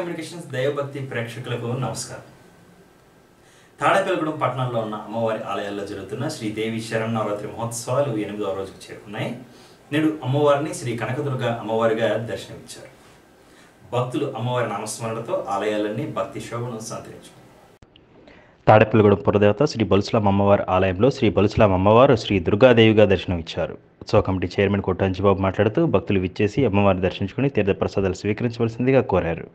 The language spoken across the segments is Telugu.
కమ్యూనికేషన్స్ దైవభక్తి ప్రేక్షకులకు నమస్కారం తాడేపల్లిగూడెం పట్టణంలో ఉన్న అమ్మవారి ఆలయాల్లో జరుగుతున్న శ్రీదేవి శరణవరాత్రి మహోత్సవాలు ఎనిమిదవ రోజుకు చేరుకున్నాయి నేడు అమ్మవారిని శ్రీ కనకదుర్గ అమ్మవారిగా దర్శనమిచ్చారు భక్తులు అమ్మవారి నామస్మరణతో ఆలయాలన్నీ భక్తి శోభను సంతరించుకున్నారు తాడేపల్లిగూడెం పురదేవత శ్రీ బలుసులాం అమ్మవారి ఆలయంలో శ్రీ బలుసులాం అమ్మవారు శ్రీ దుర్గాదేవిగా దర్శనమిచ్చారు ఉత్సవ కమిటీ చైర్మన్ కొట్టంచిబాబు మాట్లాడుతూ భక్తులు విచ్చేసి అమ్మవారిని దర్శించుకుని తీర్థ ప్రసాదాలు స్వీకరించవలసిందిగా కోరారు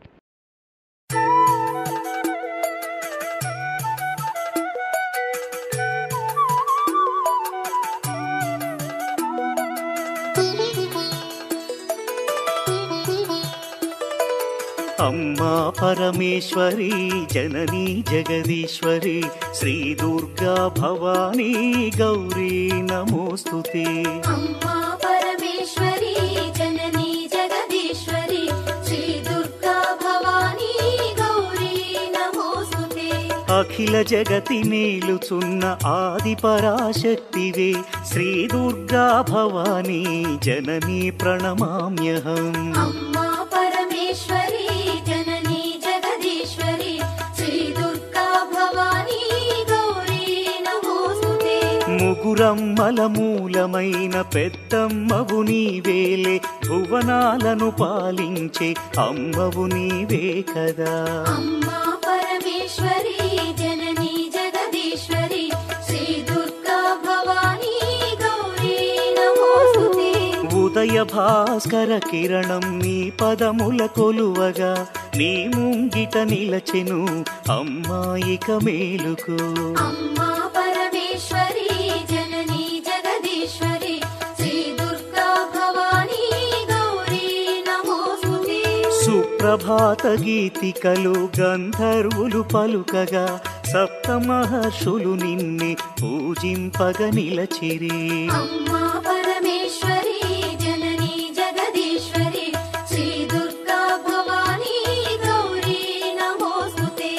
అమ్మా పరమేశ్వరి జననీ జగదీశ్వరి శ్రీ దుర్గా భవానీ గౌరీ నమోస్తుతే అమ్మా పరమేశ్వరి జననీ జగదీశ్వరి శ్రీ దుర్గా భవానీ గౌరీ నమోస్తుతే అఖిల జగతి నేలుచున్న ఆది పరాశక్తివే శ్రీ దుర్గా భవానీ జననీ ప్రణమామ్యహం అమ్మా పరమేశ్వరి జననీ జగదీశ్వరి శ్రీ దుర్గా భవానీ గౌరీ నమోస్తుతే ముగురమ్మల మూలమైన పెద్దమ్మవు నీవేలే భువనాలను పాలించే అమ్మవు నీవే కదా అమ్మా పరమేశ్వరి జననీ జగదీశ్వరి శ్రీ దుర్గా భవానీ గౌరీ నమోస్తుతే ఉదయ భాస్కర కిరణం నీ పదముల కొలువగా నీ ముంగిట నిలచెను అమ్మాయిక మేలుకు అమ్మా పరమేశ్వరి జననీ జగదీశ్వరి శ్రీ దుర్గా భవానీ గౌరీ నమోస్తుతే సుప్రభాత గీతికలు గంధర్వులు పలుకగా సప్త మహర్షులు నిన్నే పూజింపగ నిలచిరి అమ్మా పరమేశ్వరి జననీ జగదీశ్వరి శ్రీ దుర్గా భవానీ గౌరీ నమోస్తుతే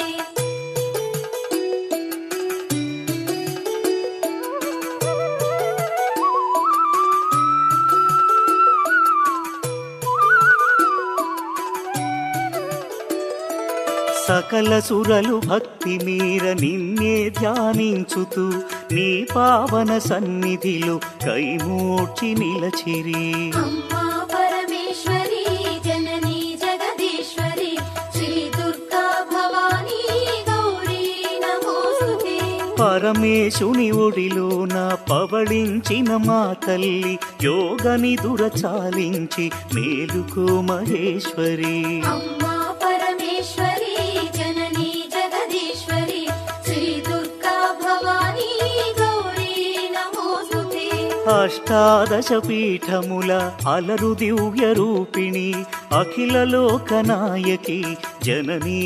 సకల సురలు భక్తి మీర నిన్నే ధ్యానించుతూ నీ పావన సన్నిధిలో కైమూర్చి నిలచిరి అమ్మా పరమేశ్వరి జననీ జగదీశ్వరి శ్రీ దుర్గా భవానీ గౌరీ నమోస్తుతే పరమేశుని ఒడిలోన పవళించిన మా తల్లి యోగని దురచాలించి మేలుకో మహేశ్వరి అమ్మా పరమేశ్వరి జననీ జగదీశ్వరి శ్రీ దుర్గా భవానీ గౌరీ నమోస్తుతే అష్టాదశ పీఠముల అలరు దివ్య రూపిణి అఖిల లోకనాయకి జననీ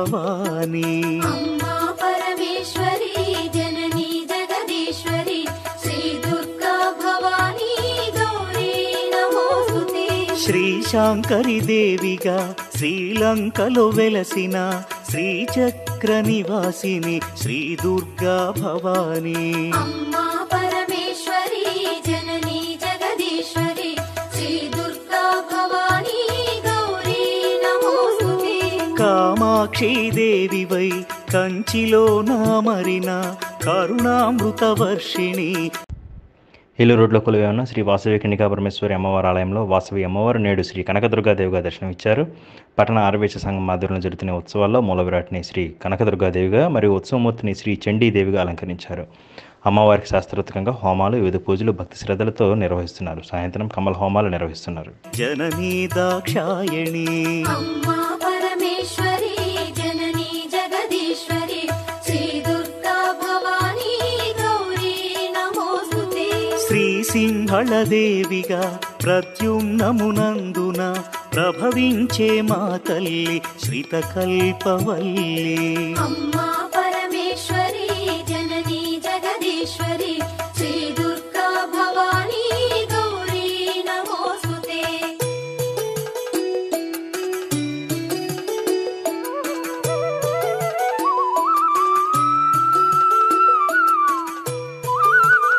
భవానీ అమ్మా పరమేశ్వరి జననీ జగదీశ్వరి శ్రీ దుర్గా భవానీ గౌరీ నమోస్తుతే శ్రీశాంకరి దేవిగా శ్రీలంకలో వెలసిన శ్రీచక్ర నివాసిని శ్రీ దుర్గా భవానీ అమ్మా పరమేశ్వరి జననీ జగదీశ్వరి శ్రీ దుర్గా భవానీ గౌరీ నమోస్తుతే కామాక్షి దేవివై కంచిలో నామరిన కరుణామృత వర్షిణి ఏలూరు రోడ్లో కొలువై ఉన్న శ్రీ వాసవి కన్నికా పరమేశ్వరి అమ్మవారి ఆలయంలో వాసవి అమ్మవారు నేడు శ్రీ కనకదుర్గాదేవిగా దర్శనమిచ్చారు పట్టణ ఆరవేశ సంఘం ఆధ్వర్యంలో జరుగుతున్న ఉత్సవాల్లో మూల విరాట్ని శ్రీ కనకదుర్గాదేవిగా మరియు ఉత్సవమూర్తిని శ్రీ చండీదేవిగా అలంకరించారు అమ్మవారికి శాస్త్రోత్తకంగా హోమాలు వివిధ పూజలు భక్తి శ్రద్ధలతో నిర్వహిస్తున్నారు సాయంత్రం కమల హోమాలు నిర్వహిస్తున్నారు జననీ దాక్షాయణి అమ్మా పరమేశ్వరి జననీ జగదీశ్వరి శ్రీ దుర్గా భవానీ గౌరీ నమోస్తుతే శ్రీ సింహళ దేవిగా ప్రద్యుమ్నమునందున ప్రభవించే మా తల్లి శ్రిత కల్పవల్లి అమ్మా పరమేశ్వరి జననీ జగదీశ్వరి శ్రీ దుర్గా భవానీ గౌరీ నమోస్తుతే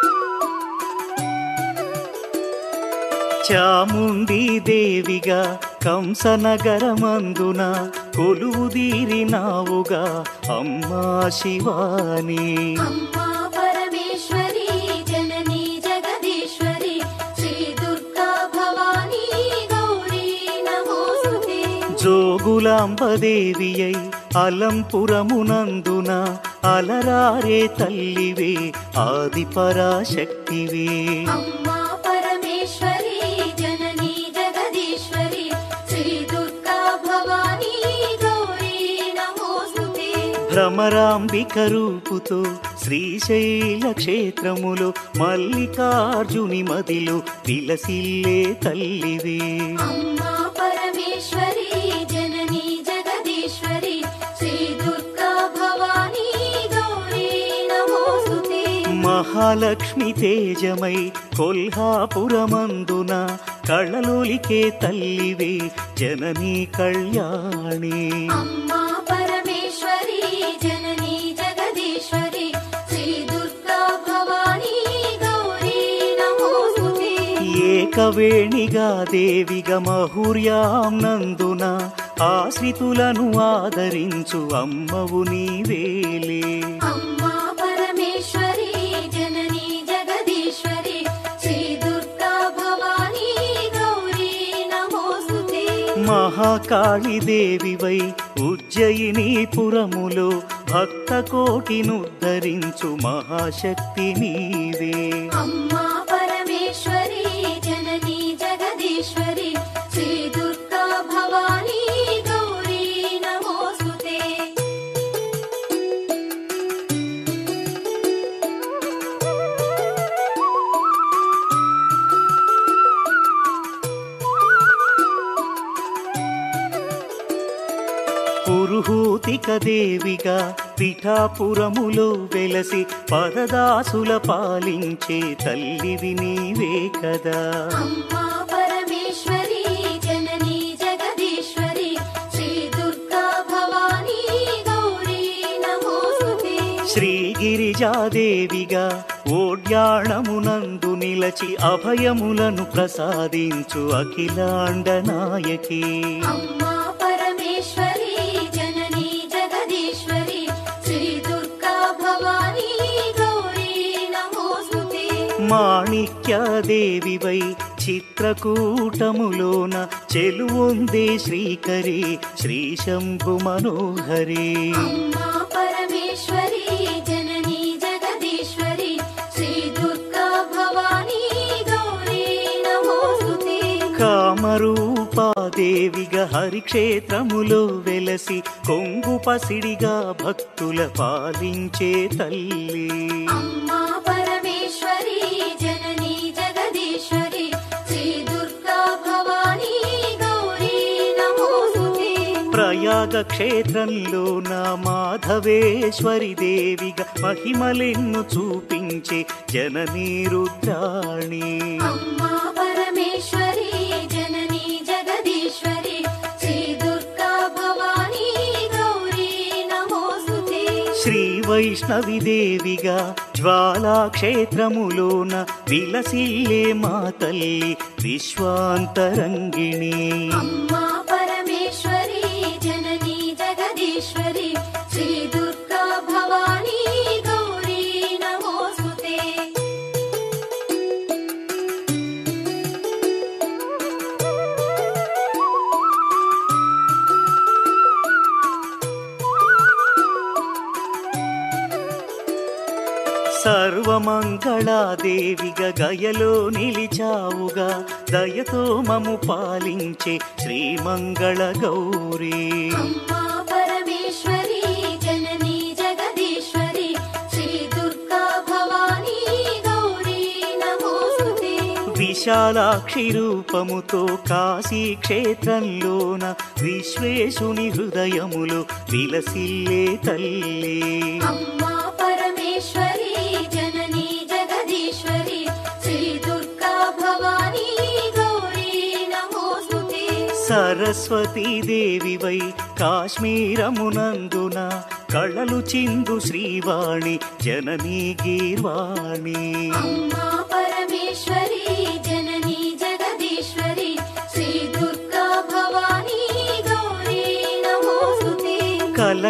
చాముండి దేవిగా కంసనగరమందున కొలువుదీరినావుగా అమ్మా శివాని అమ్మా పరమేశ్వరి జననీ జగదీశ్వరి శ్రీ దుర్గా భవానీ గౌరీ నమోస్తుతే జోగులాంబదేవియై అలంపురమునందున అలరారే తల్లివే ఆది పరాశక్తివే అమ్మా పరమేశ్వరి జననీ జగదీశ్వరి శ్రీ దుర్గా భవానీ గౌరీ నమోస్తుతే భ్రమరాంబిక రూపుతో శ్రీశైల క్షేత్రములో మల్లికార్జుని మదిలో విలసిల్లే తల్లివే అమ్మా పరమేశ్వరి జననీ జగదీశ్వరి శ్రీ దుర్గా భవానీ గౌరీ నమోస్తుతే మహాలక్ష్మి తేజమై కొల్హాపురమందున కళ్ళలోలికే తల్లివే జననీ కళ్యాణి అమ్మా పరమేశ్వరి జననీ జగదీశ్వరి శ్రీ దుర్గా భవానీ గౌరీ నమోస్తుతే ఏకవేణిగా దేవిగా మహుర్యాం నందున ఆశ్రితులను ఆదరించు అమ్మవు నీవేలే అమ్మా పరమేశ్వరి జననీ జగదీశ్వరి శ్రీ దుర్గా భవానీ గౌరీ నమోస్తుతే మహాకాళి దేవివై ఉజ్జయిని పురములో భక్త కోటినుద్ధరించు మహాశక్తి నీవే అమ్మా పరమేశ్వరి జననీ జగదీశ్వరి శ్రీ దుర్గా భవానీ గౌరీ నమోస్తుతే పురుహూతిక దేవిగా పిఠాపురములో వెలసి పరదాసుల పాలించే తల్లివి నీవే కదా అమ్మా పరమేశ్వరి జననీ జగదీశ్వరి శ్రీ దుర్గా భవానీ గౌరీ నమోస్తుతే శ్రీగిరిజాదేవిగా ఓడ్యాణమునందు నిలచి అభయములను ప్రసాదించు అఖిలాండ నాయకి అమ్మా పరమేశ్వరి జననీ జగదీశ్వరి శ్రీ దుర్గా భవానీ గౌరీ నమోస్తుతే మాణిక్యదేవివై చిత్రకూటములోన చెలువొందే శ్రీకరి శ్రీ శంభు మనోహరి అమ్మా పరమేశ్వరి జననీ జగదీశ్వరి శ్రీ దుర్గా భవానీ గౌరీ నమోస్తుతే కామరూపాదేవిగా హరిక్షేత్రములో వెలసి కొంగు పసిడిగా భక్తుల పాలించే తల్లి అమ్మా పరమేశ్వరి జననీ జగదీశ్వరి శ్రీ దుర్గా భవానీ గౌరీ నమోస్తుతే ప్రయాగ క్షేత్రంలో నా మాధవేశ్వరి దేవిగా మహిమలెన్ను చూపించే జననీ రుద్రాణి అమ్మా పరమేశ్వరి జననీ జగదీశ్వరి శ్రీ దుర్గా భవానీ గౌరీ నమోస్తుతే శ్రీ వైష్ణవి దేవిగా జ్వాలా క్షేత్రములోన విలసిల్లే మా తల్లి విశ్వాంతరంగిణి అమ్మా పరమేశ్వరి జననీ జగదీశ్వరి శ్రీ దుర్గా భవానీ గౌరీ నమోస్తుతే సర్వమంగళాదేవిగా గయలో నిలిచావుగా దయతో మము పాలించే శ్రీమంగళ గౌరీ అమ్మా పరమేశ్వరి జననీ జగదీశ్వరి శ్రీ దుర్గా భవానీ గౌరీ నమోస్తుతే విశాలాక్షి రూపముతో కాశీ క్షేత్రంలోన విశ్వేశుని హృదయములో విలసిల్లే తల్లి అమ్మా పరమేశ్వరి జననీ జగదీశ్వరి శ్రీ దుర్గా భవానీ గౌరీ నమోస్తుతే సరస్వతీ దేవివై కాశ్మీరమునందున కళలు చిందు శ్రీవాణి జననీ గీర్వాణి అమ్మా పరమేశ్వరి జననీ జగదీశ్వరి శ్రీ దుర్గా భవానీ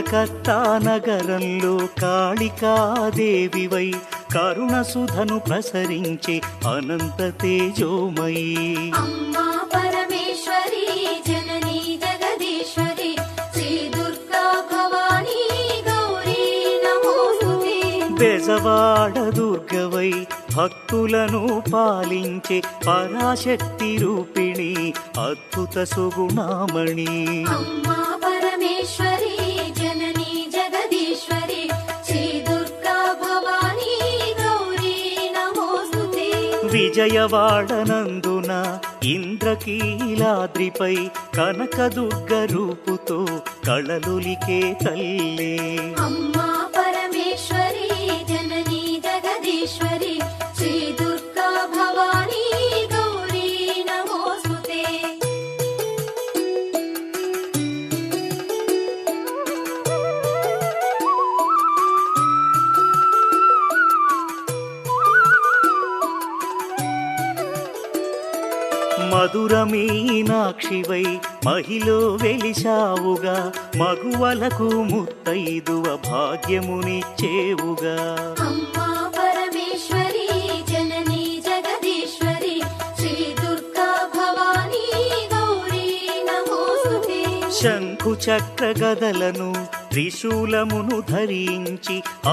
కలకత్తా నగరంలో కాళికాదేవివై కరుణ సుధను ప్రసరించే అనంత తేజోమయీ అమ్మా పరమేశ్వరి జననీ జగదీశ్వరి శ్రీ దుర్గా భవానీ గౌరీ నమోస్తుతే బెజవాడ దుర్గవై భక్తులను పాలించే పరాశక్తి రూపిణి అద్భుత సుగుణామణి అమ్మా పరమేశ్వరి జననీ జగదీశ్వరి శ్రీ దుర్గా భవానీ గౌరీ నమోస్తుతే విజయవాడనందున ఇంద్రకీలాద్రిపై కనకదుర్గ రూపుతో కళలులికే తల్లి అమ్మా పరమేశ్వరి జననీ జగదీశ్వరి శ్రీ దుర్గా భవానీ గౌరీ నమోస్తుతే మధుర మీనాక్షివై మహిలో వెలిశావుగా మగువలకు ముత్తైదువ భాగ్యమునిచ్చేవుగా అమ్మా పరమేశ్వరి జననీ జగదీశ్వరి శ్రీ దుర్గా భవానీ గౌరీ నమోస్తుతే శంఖు చక్ర గదలను త్రిశూలమును ధరించి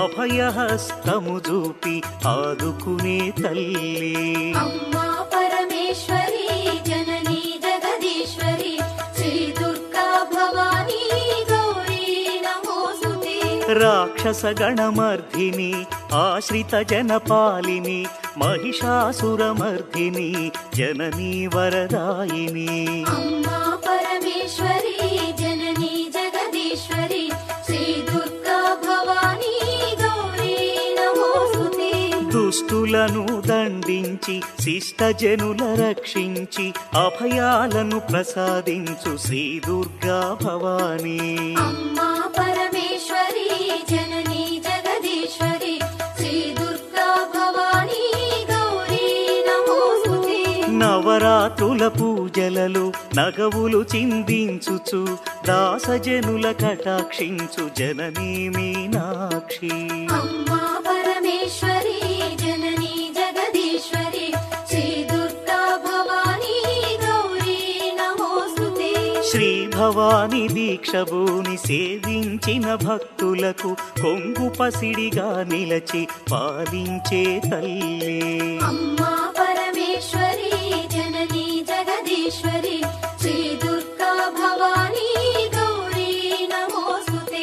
అభయహస్తము చూపి ఆదుకునే తల్లి అమ్మా పరమేశ్వరి జననీ జగదీశ్వరి శ్రీ దుర్గా భవానీ గౌరీ నమోస్తుతే రాక్షస గణమర్ధిని ఆశ్రిత జనపాలిని మహిషాసురమర్ధిని జననీ వరదాయిని అమ్మా పరమేశ్వరి జననీ జగదీశ్వరి శ్రీ దుర్గా భవానీ గౌరీ నమోస్తుతే దుష్టులను దండించి శిష్టజనుల రక్షించి అభయాలను ప్రసాదించు శ్రీ దుర్గా భవానీ అమ్మా పరమేశ్వరి జననీ జగదీశ్వరి శ్రీ దుర్గా భవానీ గౌరీ నమోస్తుతే నవరాత్రుల పూజలలో నగవులు చిందించుచు దాసజనుల కటాక్షించు జననీ మీనాక్షి అమ్మా పరమేశ్వరి జననీ జగదీశ్వరి శ్రీ దుర్గా భవానీ గౌరీ నమోస్తుతే శ్రీ భవాని దీక్షభూని సేవించిన భక్తులకు కొంగు పసిడిగా నిలచి పాలించే తల్లి అమ్మా పరమేశ్వరి జననీ జగదీశ్వరి శ్రీ దుర్గా భవానీ గౌరీ నమోస్తుతే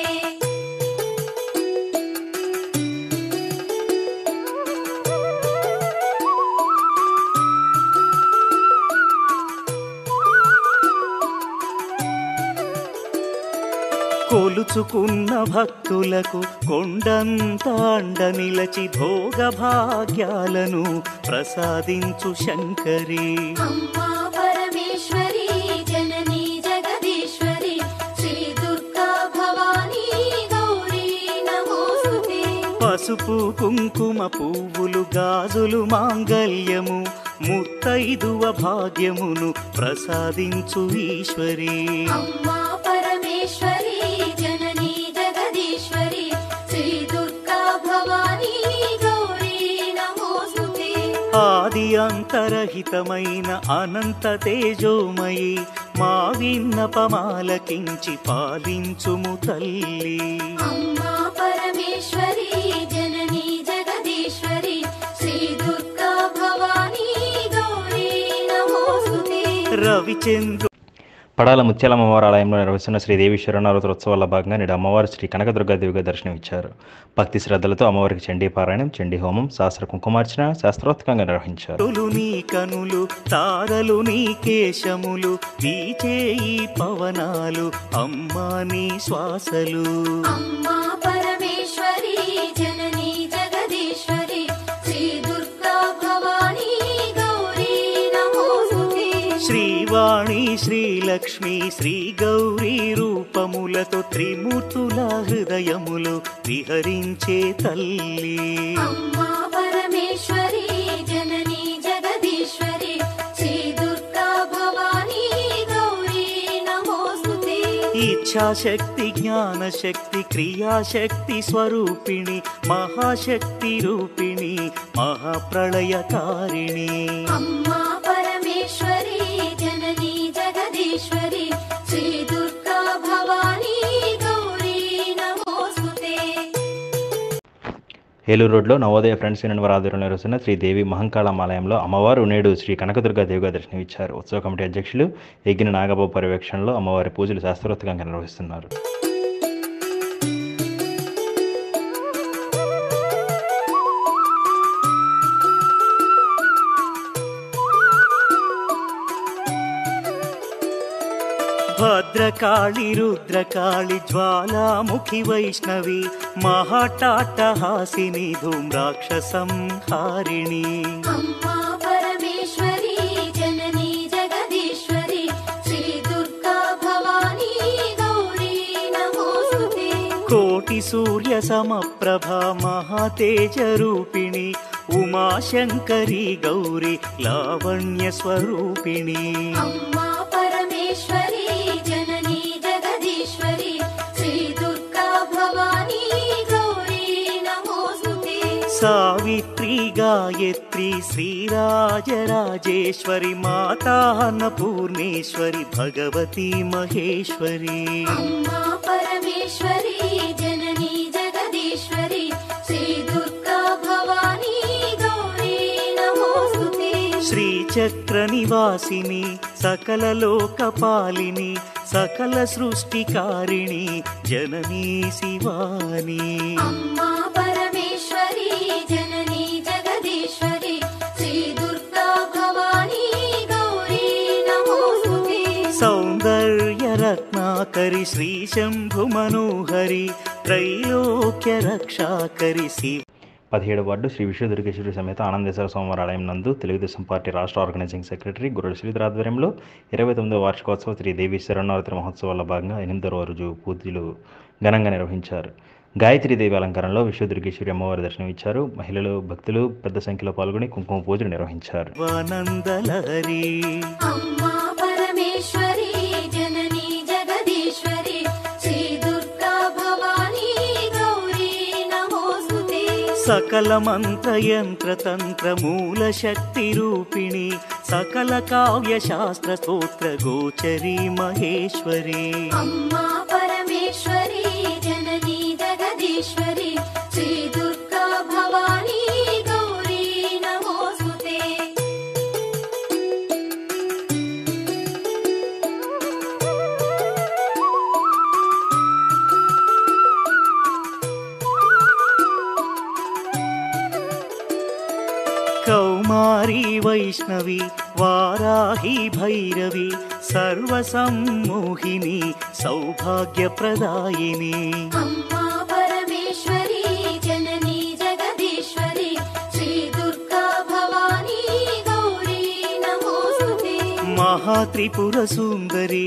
కొలుచుకున్న భక్తులకు కొండంత అండ నిలచి భోగ భాగ్యాలను ప్రసాదించు శంకరి అమ్మా పరమేశ్వరి జననీ జగదీశ్వరి శ్రీ దుర్గా భవానీ గౌరీ నమోస్తుతే పసుపు కుంకుమ పువ్వులు గాజులు మాంగల్యము ముత్తైదువ భాగ్యమును ప్రసాదించు ఈశ్వరి అమ్మా పరమేశ్వరి జననీ జగదీశ్వరి శ్రీ దుర్గా భవానీ గౌరీ నమోస్తుతే ఆది అంతరహితమైన అనంత తేజోమయి మా విన్నపమాలకించి పాలించుము తల్లి అమ్మా పరమేశ్వరి జననీ జగదీశ్వరి శ్రీ దుర్గా భవానీ గౌరీ నమోస్తుతే రవిచంద్రు పడాల ముత్యాల అమ్మవారి ఆలయంలో నిర్వహిస్తున్న శ్రీ దేవీశ్వర నవరాత్రోత్సవాల భాగంగా నేడు అమ్మవారు శ్రీ కనకదుర్గాదేవిగా దర్శనమిచ్చారు భక్తి శ్రద్ధలతో అమ్మవారికి చండీ పారాయణం చండీ హోమం శాస్త్ర కుంకుమార్చన శాస్త్రోత్కంగా నిర్వహించారు తులు నీ కనులు తారలు నీ కేశములు వీచే ఈ పవనాలు అమ్మా నీ శ్వాసలు అమ్మా పరమేశ్వరి జననీ జగదీశ్వరి శ్రీ దుర్గా భవానీ గౌరీ నమోస్తుతే శ్రీవాణి శ్రీలక్ష్మి శ్రీ గౌరీ రూపములతో త్రిమూర్తుల హృదయములు విహరించే తల్లి అమ్మా పరమేశ్వరి జననీ జగదీశ్వరి శ్రీ దుర్గా భవానీ గౌరీ నమోస్తుతే ఇచ్ఛాశక్తి జ్ఞానశక్తి క్రియాశక్తి స్వరూపిణి మహాశక్తి రూపిణి మహాప్రళయకారిణి అమ్మా పరమేశ్వరి జననీ జగదీశ్వరి శ్రీ దుర్గా భవానీ గౌరీ నమోస్తుతే ఏలూరు రోడ్లో నవోదయ ఫ్రెండ్స్ యూనియన్ వారి ఆధ్వర్యంలో నిర్వహిస్తున్న శ్రీదేవి మహంకాళమాలయంలో అమ్మవారు నేడు శ్రీ కనకదుర్గా దేవిగా దర్శనమిచ్చారు ఉత్సవ కమిటీ అధ్యక్షులు ఎగ్గిన నాగబాబు పర్యవేక్షణలో అమ్మవారి పూజలు శాస్త్రోక్తంగా నిర్వహిస్తున్నారు భద్రకాళి రుద్రకాళి జ్వాలాముఖి వైష్ణవి మహాటాటహాసిని ధూమ్రాక్షసం హారిణి అమ్మా పరమేశ్వరి జననీ జగదీశ్వరి శ్రీ దుర్గా భవానీ గౌరీ నమోస్తుతే కోటి సూర్య సమప్రభ మహాతేజ రూపిణి ఉమాశంకరి గౌరి లావణ్య స్వరూపిణి అమ్మా పరమేశ్వరి జననీ జగదీశ్వరి శ్రీ దుర్గా భవానీ గౌరీ నమోస్తుతే సావిత్రి గాయత్రి శ్రీరాజరాజేశ్వరి మాతా అన్నపూర్ణేశ్వరి భగవతి మహేశ్వరి అమ్మా పరమేశ్వరి జననీ జగదీశ్వరి శ్రీ దుర్గా భవానీ గౌరీ నమోస్తుతే శ్రీచక్ర నివాసిని సకల లోకపాలిని సకల సృష్టికారిణి జననీ శివాని అమ్మా పరమేశ్వరి జననీ జగదీశ్వరి శ్రీ దుర్గా భవానీ గౌరీ నమోస్తుతే సౌందర్య రత్నాకరి శ్రీ శంభు మనోహరి త్రైలోక్య రక్షాకరి శివ పదిహేడు వార్డు శ్రీ విశ్వదుర్గేశ్వరి సమేత ఆనందేశ్వర స్వామివారి ఆలయం నందు తెలుగుదేశం పార్టీ రాష్ట్ర ఆర్గనైజింగ్ సెక్రటరీ గురుడు శ్రీధర్ ఆధ్వర్యంలో ఇరవై తొమ్మిదో వార్షికోత్సవ శ్రీ దేవి శరణవరాత్రి మహోత్సవాల భాగంగా ఎనిమిదవ రోజు పూజలు ఘనంగా నిర్వహించారు గాయత్రీదేవి అలంకారంలో విశ్వదుర్గేశ్వరి అమ్మవారి దర్శనం ఇచ్చారు మహిళలు భక్తులు పెద్ద సంఖ్యలో పాల్గొని కుంకుమ పూజలు నిర్వహించారు ఆనందలహరి అమ్మా పరమేశ్వరి జననీ జగదీశ్వరి శ్రీ దుర్గా భవానీ గౌరీ నమోస్తుతే సకల మంత్ర యంత్ర తంత్ర మూల శక్తి రూపిణి సకల కావ్య శాస్త్ర స్తోత్ర గోచరి మహేశ్వరి అమ్మా పరమేశ్వరి జననీ జగదీశ్వరి శ్రీ దుర్గా భవానీ గౌరీ నమోస్తుతే కౌమారి వైష్ణవి వారాహి భైరవి సర్వసమ్మోహిని సౌభాగ్యప్రదాయిని అమ్మా పరమేశ్వరి జననీ జగదీశ్వరి శ్రీ దుర్గా భవానీ గౌరీ నమోస్తుతే మహాత్రిపుర సుందరి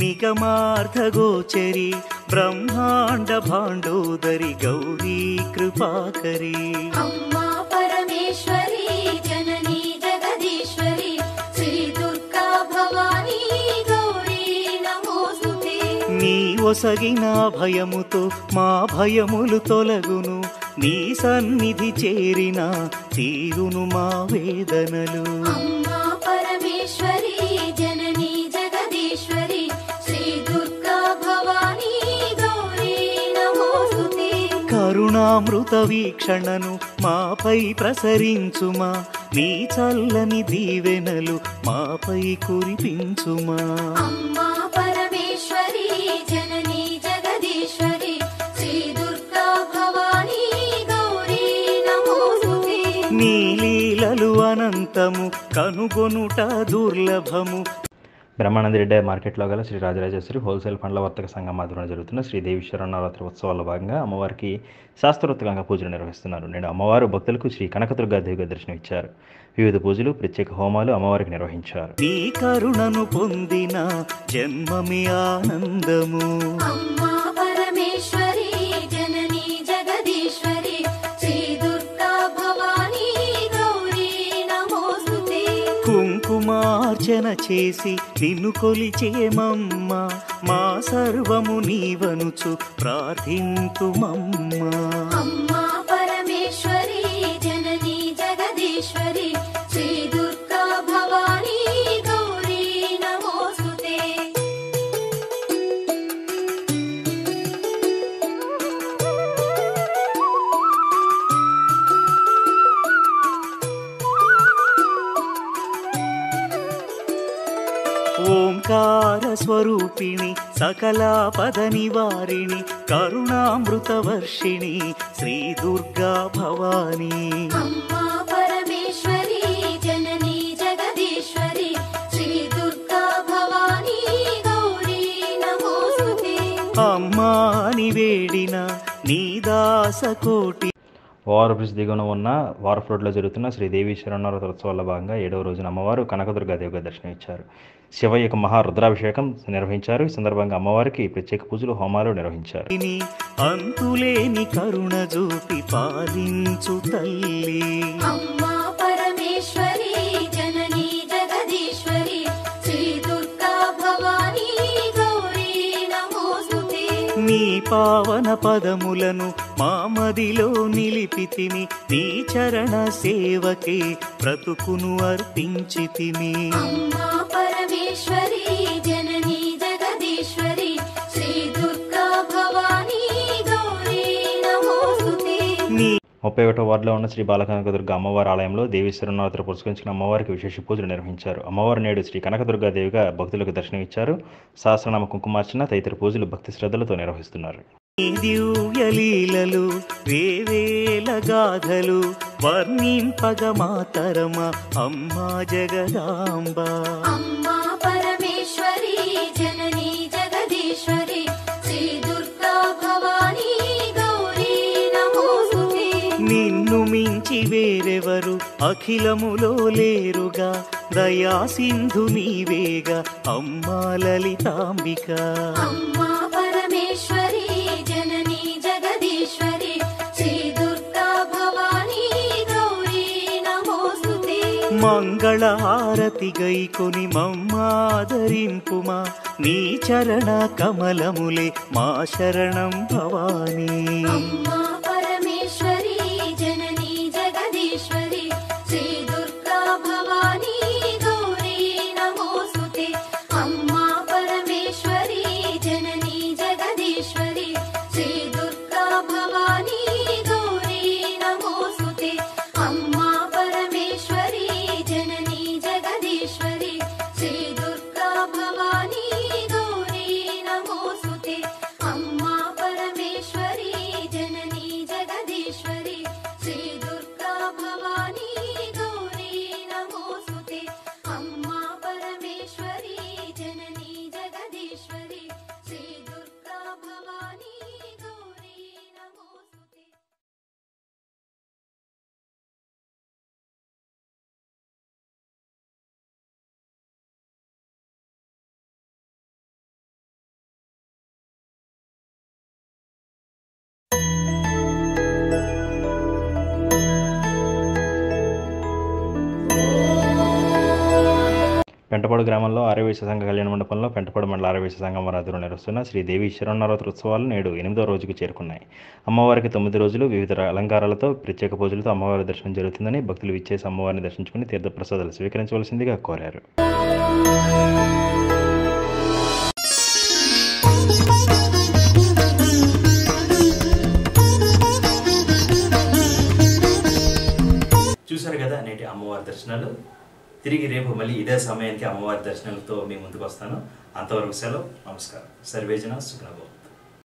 నిగమార్థగోచరి బ్రహ్మాండ భాండోదరి గౌరీ కృపాకరి అమ్మా పరమేశ్వరి జననీ జగదీశ్వరి శ్రీ దుర్గా భవానీ గౌరీ నమోస్తుతే నీ ఒసగిన భయముతో మా భయములు తొలగును నీ సన్నిధి చేరిన తీరును మా వేదనలు అమ్మా పరమేశ్వరి జననీ జగదీశ్వరి శ్రీ దుర్గా భవానీ గౌరీ నమోస్తుతే కరుణామృత వీక్షణను మాపై ప్రసరించుమా నీ చల్లని దీవెనలు మాపై కురిపించుమా అమ్మా పరమేశ్వరి జననీ జగదీశ్వరి శ్రీ దుర్గా భవానీ గౌరీ నమోస్తుతే నీ లీలలు అనంతము కనుగొనుట దుర్లభము బ్రహ్మానంద రెడ్డి మార్కెట్లో గల శ్రీ రాజరాజేశ్వరి హోల్సేల్ పండ్ల వర్తక సంఘం ఆధ్వర్యంలో జరుగుతున్న శ్రీ దేవీశ్వర నవరాత్రి ఉత్సవాల్లో భాగంగా అమ్మవారికి శాస్త్రోక్తంగా పూజలు నిర్వహిస్తున్నారు నేడు అమ్మవారు భక్తులకు శ్రీ కనకదుర్గా దేవిగా దర్శనమిచ్చారు వివిధ పూజలు ప్రత్యేక హోమాలు అమ్మవారికి నిర్వహించారు నీ కరుణను పొందిన జన్మమే ఆనందము అమ్మా పరమేశ్వరి జననీ జగదీశ్వరి శ్రీ దుర్గా భవానీ గౌరీ నమోస్తుతే కుంకుమ నామార్చన చేసి నిన్ను కొలిచేమమ్మ మా సర్వము నీవనుచు ప్రార్థింతుమమ్మా అమ్మా పరమేశ్వరి జననీ జగదీశ్వరి శ్రీ దుర్గా భవానీ గౌరీ నమోస్తుతే ఓంకార స్వరూపిణి సకలాపద నివారిణి కరుణామృత వర్షిణి శ్రీ దుర్గా భవానీ అమ్మా పరమేశ్వరి జననీ జగదీశ్వరి శ్రీ దుర్గా భవానీ గౌరీ నమోస్తుతే అమ్మా అని వేడిన నీ దాస కోటి ఓఆర్ బ్రిడ్జ్ దిగువన ఉన్న వారఫ్ రోడ్లో జరుగుతున్న శ్రీ దేవి శరణవరత ఉత్సవాల్లో భాగంగా ఏడవ రోజున అమ్మవారు కనకదుర్గాదేవిగా దర్శనమిచ్చారు శివయ్యకు మహా రుద్రాభిషేకం నిర్వహించారు ఈ సందర్భంగా అమ్మవారికి ప్రత్యేక పూజలు హోమాలు నిర్వహించారు ని అంతులేని కరుణ చూపి పాలించు తల్లి అమ్మా పరమేశ్వరి జననీ జగదీశ్వరి శ్రీ దుర్గా భవానీ గౌరీ నమోస్తుతే నీ పావన పదములను మామదిలో నిలిపితిమి నీ చరణ సేవకే బ్రతుకును అర్పించితిమి అమ్మా పరమేశ్వరి జననీ జగదీశ్వరి శ్రీ దుర్గా భవానీ గౌరీ నమోస్తుతే నీ ముప్పై ఒకటో వార్డులో ఉన్న శ్రీ బాలకనకదుర్గ అమ్మవారి ఆలయంలో దేవి శరణవరాత్రి పురస్కరించిన అమ్మవారికి విశేష పూజలు నిర్వహించారు అమ్మవారు నేడు శ్రీ కనకదుర్గాదేవిగా భక్తులకు దర్శనమిచ్చారు సహస్రనామ కుంకుమార్చన తదితర పూజలు భక్తి శ్రద్ధలతో నిర్వహిస్తున్నారు నీ దివ్య లీలలు వేవేల గాథలు వర్ణింపగ మాతరమ అమ్మా జగదాంబ అమ్మా పరమేశ్వరి జననీ జగదీశ్వరి శ్రీ దుర్గా భవానీ గౌరీ నమోస్తుతే నిన్ను మించి వేరెవరు అఖిలములో లేరుగా దయా సింధు నీవేగా అమ్మా లలితాంబిక అమ్మా పరమేశ్వరి జననీ జగదీశ్వరి శ్రీ దుర్గా భవానీ గౌరీ నమోస్తుతే మంగళహారతి గైకొని మమ్మాదరింపుమా నీ చరణ కమలములే మా శరణం భవానీ అమ్మా పరమేశ్వరి జననీ జగదీశ్వరి శ్రీ దుర్గా భవానీ గౌరీ నమోస్తుతే అమ్మా పరమేశ్వరి జననీ జగదీశ్వరి శ్రీ దుర్గా భవానీ గౌరీ నమోస్తుతే అమ్మా పరమేశ్వరి జననీ జగదీశ్వరి శ్రీ దుర్గా భవానీ గౌరీ నమోస్తుతే అమ్మా పరమేశ్వరి జననీ జగదీశ్వరి శ్రీ దుర్గా భవానీ గౌరీ నమోస్తుతే అమ్మా పరమేశ్వరి జననీ జగదీశ్వరి శ్రీ దుర్గా భవానీ గౌరీ నమోస్తుతే పెంటపాడు గ్రామంలో ఆర్యవేశ సంఘ కళ్యాణ మండపంలో పెంటపాడు మండల ఆర్యవేశ సంఘం వారి ఆధ్వర్యంలో నిర్వహిస్తున్న శ్రీ దేవి శరణవరాత్రి ఉత్సవాలు నేడు ఎనిమిదో రోజుకు చేరుకున్నాయి అమ్మవారికి తొమ్మిది రోజులు వివిధ అలంకారాలతో ప్రత్యేక పూజలతో అమ్మవారి దర్శనం జరుగుతుందని భక్తులు విచ్చేసి అమ్మవారిని దర్శించుకుని తీర్థప్రసాదాలు స్వీకరించవలసిందిగా కోరారు చూశారు కదా నేటి అమ్మవారి దర్శనాలు తిరిగి రేపు మళ్ళీ ఇదే సమయానికి అమ్మవారి దర్శనాలతో మీ ముందుకు వస్తాను అంతవరకు సెలవు నమస్కారం సర్వేజన సుఖనభవం